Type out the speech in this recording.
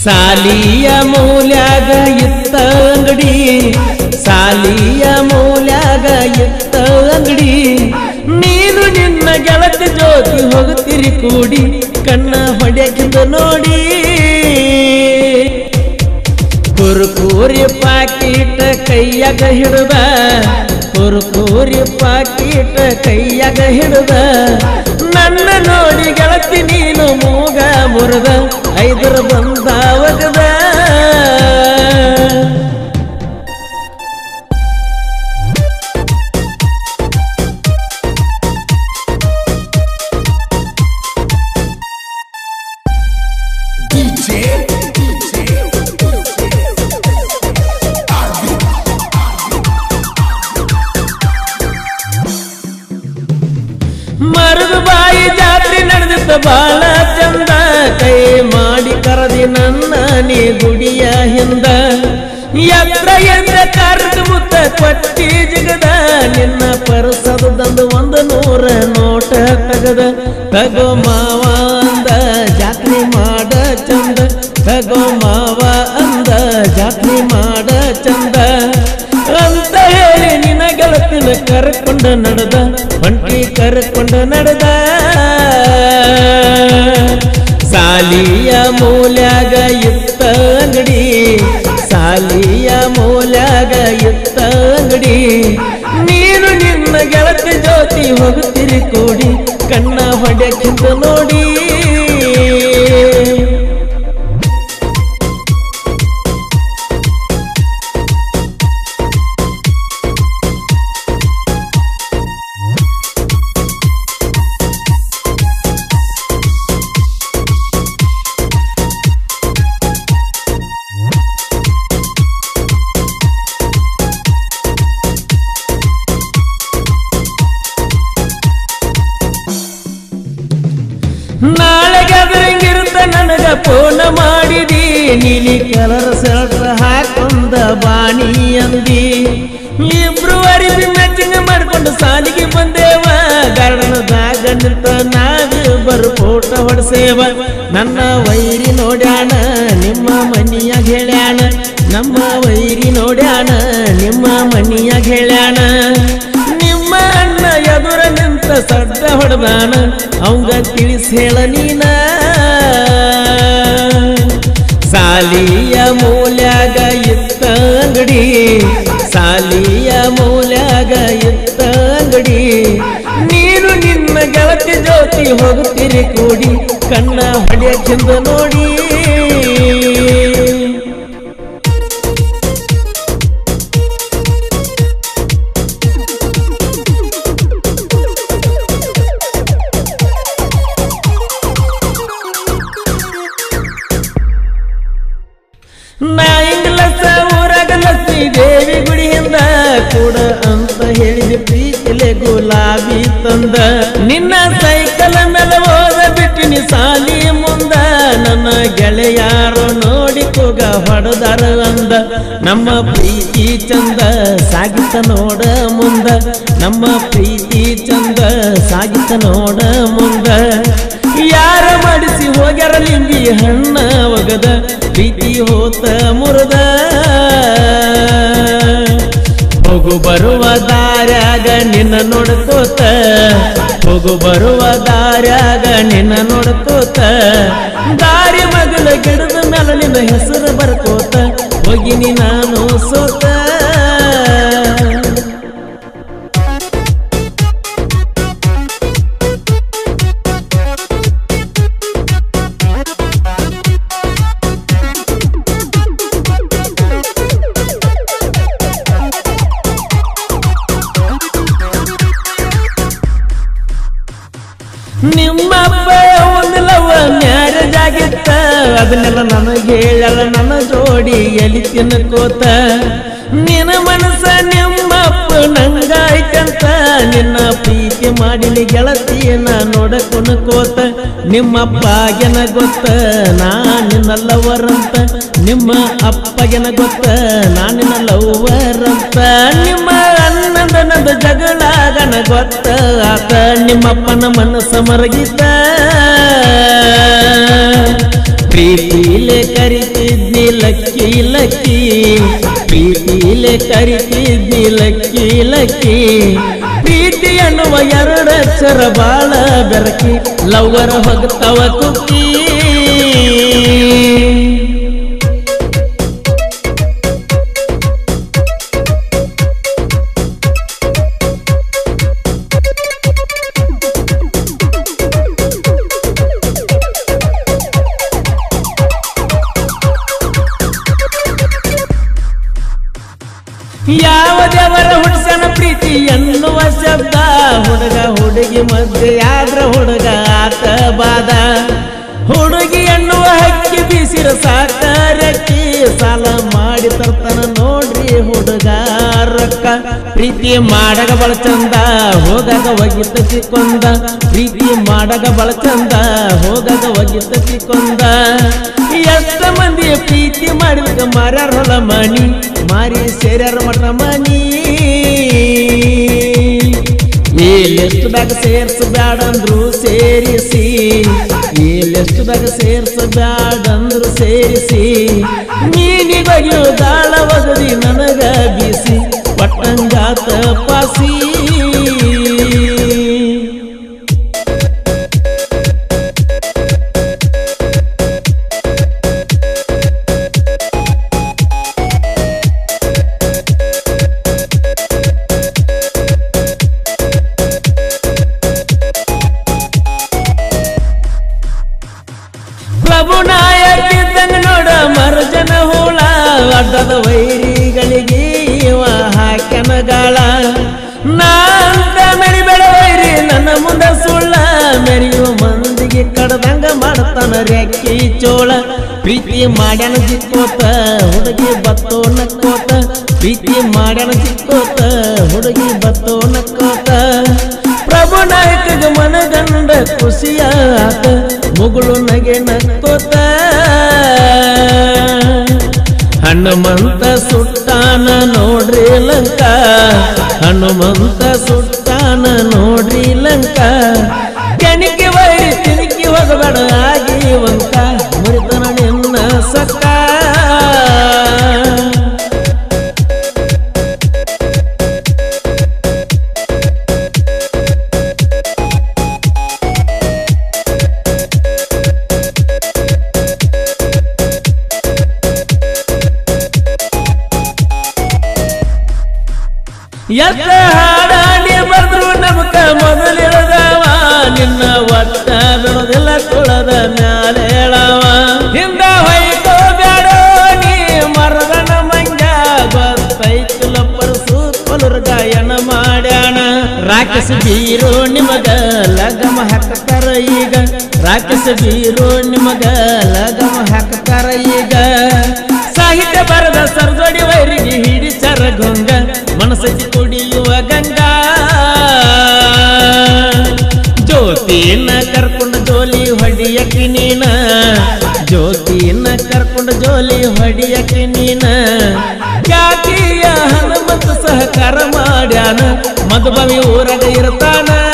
ಸಾಲಿಯ ಮೂಲ್ಯಾಗ ಇತ್ತ ಅಂಗಡಿ ಸಾಲಿಯ ಮೂಲ್ಯಾಗ ಇತ್ತ ಅಂಗಡಿ ನೀನು ನಿನ್ನ ಗೆಳತಿ ಜ್ಯೋತಿ ಹೋಗುತ್ತೀರಿ ಕೂಡಿ ಕಣ್ಣ ಹೊಡೆಯಕ್ಕಿಂತ ನೋಡಿ ಕುರುಕೂರಿ ಪಾಕೀಟ ಕೈಯಾಗ ಹಿಡಿದ ಕುರುಕೂರಿ ಪಾಕೀಟ ಕೈಯಾಗ ಹಿಡಿದ ನನ್ನ ನೋಡಿ ಗೆಳತಿ ನೀನು ಮೂಗ ಮುರಿದ ಐದರ ಬಂದ ಒಗದ ಮರದ ಬಾಯಿ ಜಾತ್ರೆ ನಡೆದಿತ್ತ ಬಾಳ ಚಂದ ಕೈ ಮಾಡಿ ಕರದಿ ನನ್ನ ನೀ ಗುಡಿಯ ಹಿಂದ ಎತ್ರ ಎದ್ರ ಕರೆದು ಮುತ್ತ ಕೊಟ್ಟಿ ಜಿಗದ ನಿನ್ನ ಪರಸದಂದು ಒಂದು ನೂರ ನೋಟ ತಗದ ತಗೋ ಮಾವ ಅಂದ ಜಾತ್ರೆ ಮಾಡ ಚಂದ ತಗೋ ಮಾವ ಅಂದ ಜಾತ್ರೆ ಮಾಡ ಚಂದ ಅಂತ ಹೇಳಿ ನಿನ್ನ ಗೆಳತಿನ ಕರ್ಕೊಂಡು ನಡೆದ ಹೊಂಟಿ ಕರ್ಕೊಂಡು ನಡೆದ ಸಾಲಿಯ ಮೂಲ್ಯಾಗ ಇತ್ತ ಅಂಗಡಿ ಸಾಲಿಯ ಮೂಲ್ಯಾಗ ಇತ್ತ ಅಂಗಡಿ ನೀನು ನಿನ್ನ ಗೆಳತಿ ಜ್ಯೋತಿ ಹೋಗುತ್ತೀರಿ ಕೂಡಿ ಕಣ್ಣ ಹೊಡೆಕ್ಕಿಂತ ನೋಡಿ ನಾಳೆ ಗದರಿಂಗಿರುತ್ತ ನನಗ ಫೋನ್ ಮಾಡಿದಿ ನೀಲಿ ಕಲರ್ ಶರ್ಟ್ ಹಾಕೊಂಡ ಬಾಣಿ ಅಂದಿ ಇಬ್ರು ಅರಿವಿ ಮ್ಯಾಚಿಂಗ್ ಮಾಡ್ಕೊಂಡು ಸಾಲಿಗೆ ಬಂದೇವ ಗಾರ್ಡನದಾಗ ನಿಂತ ನಾವಿಬ್ಬರು ಫೋಟೋ ಹೊಡ್ಸೇವ ನನ್ನ ವೈರಿ ನೋಡ್ಯಾಣ ನಿಮ್ಮ ಮನಿಯಾಗ ಹೇಳ್ಯಾಣ ನಮ್ಮ ವೈರಿ ನೋಡ್ಯಾಣ ನಿಮ್ಮ ಮನಿಯಾಗ ಹೇಳ್ಯಾಣ ನಿಮ್ಮ ಅಣ್ಣ ಎದುರ ನಿಂತ ಸಡ್ಡ ಹೊಡೆದಾನ ಅವಂಗ ತಿಳಿಸಿ ಹೇಳ ನೀನ ಸಾಲಿಯ ಮೂಲ್ಯಾಗ ಇತ್ತ ಅಂಗಡಿ ಸಾಲಿಯ ಮೂಲ್ಯಾಗ ಇತ್ತ ಅಂಗಡಿ ನೀನು ನಿನ್ನ ಗೆಳತಿ ಜ್ಯೋತಿ ಹೋಗುತ್ತೀರಿ ಕೂಡಿ ಕಣ್ಣ ಹೊಡೆಯಕ್ಕಿಂದ ನೋಡಿ ನಾ ಇಂಗ್ಲಸ ಊರಾಗ ಲಕ್ಷ್ಮೀ ದೇವಿ ಗುಡಿಯಿಂದ ಕೂಡ ಅಂತ ಹೇಳಿದ ಪ್ರೀತಿಲೆ ಗುಲಾಬಿ ತಂದ ನಿನ್ನ ಸೈಕಲ್ ಮೇಲೆ ಹೋದ ಬಿಟ್ಟಿನಿ ಸಾಲಿ ಮುಂದ ನನ್ನ ಗೆಳೆಯಾರು ನೋಡಿ ಕೂಗ ಹೊಡೆದಾರ ಅಂದ ನಮ್ಮ ಪ್ರೀತಿ ಚಂದ ಸಾಗಿತ ನೋಡ ಮುಂದ ನಮ್ಮ ಪ್ರೀತಿ ಚಂದ ಸಾಗಿತ ನೋಡ ಮುಂದ ಯಾರ ಮಾಡಿಸಿ ಹೋಗ್ಯಾರ ಲಿಂಬಿ ಹಣ್ಣ ಒಗದ ಪ್ರೀತಿ ಹೋತ ಮುರದ ಹೋಗು ಬರುವ ದಾರ್ಯಾಗ ನಿನ್ನ ನೋಡ್ಕೋತ ಹೋಗು ಬರುವ ದಾರ್ಯಾಗ ನಿನ್ನ ನೋಡ್ಕೋತ ದಾರಿ ಮಗಳ ಗಿಡದ ಮೇಲೆ ನಿನ್ನ ಹೆಸರು ಬರ್ಕೋತ ಹೋಗಿನಿ ನಾನು ಸೋತ ನಿಮ್ಮಪ್ಪ ಒಂದು ಲವ ಮ್ಯಾರೇಜ್ ಆಗಿತ್ತ ಅದನ್ನೆಲ್ಲ ನನಗೆ ಹೇಳಲ್ಲ ನನ್ನ ಜೋಡಿ ಎಲಿ ತಿನ್ಕೋತ ನಿನ್ನ ಮನಸ್ಸ ನಿಮ್ಮಪ್ಪ ನಂಗಾಯ್ತಂತ ನಿನ್ನ ಪ್ರೀತಿ ಮಾಡಿನಿ ಗೆಳತಿಯನ್ನ ನೋಡಕೊನ ಕೋತ ನಿಮ್ಮಪ್ಪಗೆನ ಗೊತ್ತ ನಾ ನಿನ್ನ ಲವರ್ ಅಂತ ನಿಮ್ಮ ಅಪ್ಪಗೆನ ಗೊತ್ತ ನಾ ನಿನ್ನ ಲವರ್ ಅಂತ ನಿಮ್ಮ ಅಣ್ಣಂದ ನಂದು ಜಗಳಾಗನ ಗೊತ್ತ ಆತ ನಿಮ್ಮಪ್ಪನ ಮನಸ್ಸ ಮರಗಿತ ಪ್ರೀತಿಲೆ ಕರಿತಿ ಲಕ್ಕಿ ಲಕ್ಕಿ ಪ್ರೀತಿಲೆ ಕರಿತಿದ್ದಿ ಲಕ್ಕಿ ಲಕ್ಕಿ ಪ್ರೀತಿ ಎನ್ನುವ ಎರಡಕ್ಷರ ಬಾಳ ಬೆರಕಿ ಲವ್ವರ ಹೋಗ್ತಾವ ಕುಕ್ಕಿ ಯಾವ ದೇವರ ಹುಡ್ಸನ ಪ್ರೀತಿ ಎನ್ನುವ ಶಬ್ದ ಹುಡುಗ ಹುಡುಗಿ ಮಧ್ಯೆ ಆದ್ರ ಹುಡುಗ ಆತ ಬಾದ ಹುಡುಗಿ ಎನ್ನುವ ಹಕ್ಕಿ ಬೀಸಿರ ಸಾಕಾರಕ್ಕಿ ಸಾಲ ಮಾಡಿ ತರ್ತಾನ ನೋಡ್ರಿ ಹುಡುಗ ರೊಕ್ಕ ಪ್ರೀತಿ ಮಾಡಗ ಬಳ ಚಂದ ಹೋಗಾಗ ಒಗಿತ ಚಿಕ್ಕೊಂದ ಪ್ರೀತಿ ಮಾಡಗ ಬಳ ಚಂದ ಹೋಗಾಗ ಒಗಿತ ಚಿಕ್ಕೊಂದ ಎಷ್ಟ ಮಂದಿ ಪ್ರೀತಿ ಮಾಡಿದಾಗ ಮಾರ್ಯಾರ ಹೊಲ ಮಣಿ ಮಾರಿ ಸೇರ್ಯಾರ ಮಠ ಮನಿ ಈ ಲಿಸ್ಟ್ದಾಗ ಸೇರ್ಸ ಬ್ಯಾಡಂದ್ರು ಸೇರಿಸಿ ಈ ಲಿಸ್ಟ್ದಾಗ ಸೇರ್ಸ ಬ್ಯಾಡಂದ್ರು ಸೇರಿಸಿ ನೀನಿಗೊಯ್ಯು ದಾಳ ಒಗದಿ ನನಗ ಬೀಸಿ ಪಟ್ಟಂಗಾತ ಪಾಸಿ ಪ್ರಭು ನಾಯಕಿದ್ದಂಗ ನೋಡ ಮರುಜನ ಹೂಳ ಅಡ್ಡದ ವೈರಿಗಳಿಗೆ ಇವ ಹಾಕ್ಯನ ಗಾಳ ನಾಂತ ಮೆರಿಬೇಡ ವೈರಿ ನನ್ನ ಮುಂದ ಸುಳ್ಳ ಮೆರೆಯುವ ಮಂದಿಗೆ ಕಡದಂಗ ಮಾಡ್ತಾನ ರೆಕ್ಕಿ ಚೋಳ ಪ್ರೀತಿ ಮಾಡ್ಯಾನ ಜಿಕ್ಕೋತ ಹುಡುಗಿ ಬತ್ತೋ ನಕ್ಕೋತ ಪ್ರೀತಿ ಮಾಡ್ಯಾನ ಜಿಕ್ಕೋತ ಹುಡುಗಿ ಬತ್ತೋ ನಕ್ಕೋತ ಪ್ರಭು ನಾಯಕಗ ಮನಗಂಡ ಖುಷಿಯಾತ ಮುಗುಳು ನಗೆ ನಕ್ಕೋತ ಹನುಮಂತ ಸುಟ್ಟಾನ ನೋಡ್ರಿ ಲಂಕ ಹನುಮಂತ ಸುಟ್ಟಾನ ನೋಡ್ರಿ ಲಂಕ ಕೆಣಿಕೆ ವೈರಿ ತಿರುಗಿ ಹೋಗಬೇಡ ಆಗಿ ವಂಕ ಮುರಿತನ ನಿನ್ನ ಸಕ್ಕ ಎತ್ತ ಹಾಡಾಡಿ ಬರ್ದ್ರು ನಮಕ ಮೊದಲಿಳದವ ನಿನ್ನ ಒಟ್ಟ ಬಿಡೋದಿಲ್ಲ ಕುಳದ ಮ್ಯಾಲೆ ಹೇಳವ ಹಿಂದ ಹೊಯ್ಕೋ ಬ್ಯಾಡೋ ನೀ ಮರದನ ಮಂಜ ಗೊತ್ತೈತುಲ ಪರಸು ಕೊಲುರ ಗಾಯನ ಮಾಡ್ಯಾಣ ರಾಕ್ಷಸ ಬೀರೋ ನಿಮಗ ಲಗಮ ಹಾಕ್ತಾರ ಈಗ ರಾಕ್ಷಸ ಬೀರೋ ನಿಮಗ ಲಗಮ ಹಾಕ್ತಾರ ಈಗ ಸಾಹಿತ್ಯ ಬರದ ಸರ್ದೊಡಿ ವೈರಿಗೆ ಹಿಡಿ ಚರಗೊಂಗ ಮನಸ್ಸಿ ಕುಡಿಯುವ ಗಂಗಾ ಜ್ಯೋತಿಯನ್ನ ಕರ್ಕೊಂಡು ಜೋಲಿ ಹೊಡಿಯಕ್ಕೆ ನೀನ ಜ್ಯೋತಿಯನ್ನ ಕರ್ಕೊಂಡು ಜೋಲಿ ಹೊಡಿಯಕ್ಕೆ ನೀನ ಖ್ಯಾತಿಯ ಹನುಮಂತ ಸಹಕಾರ ಮಾಡ್ಯಾನ ಮಧುಬವಿ ಊರಾಗ ಇರ್ತಾನ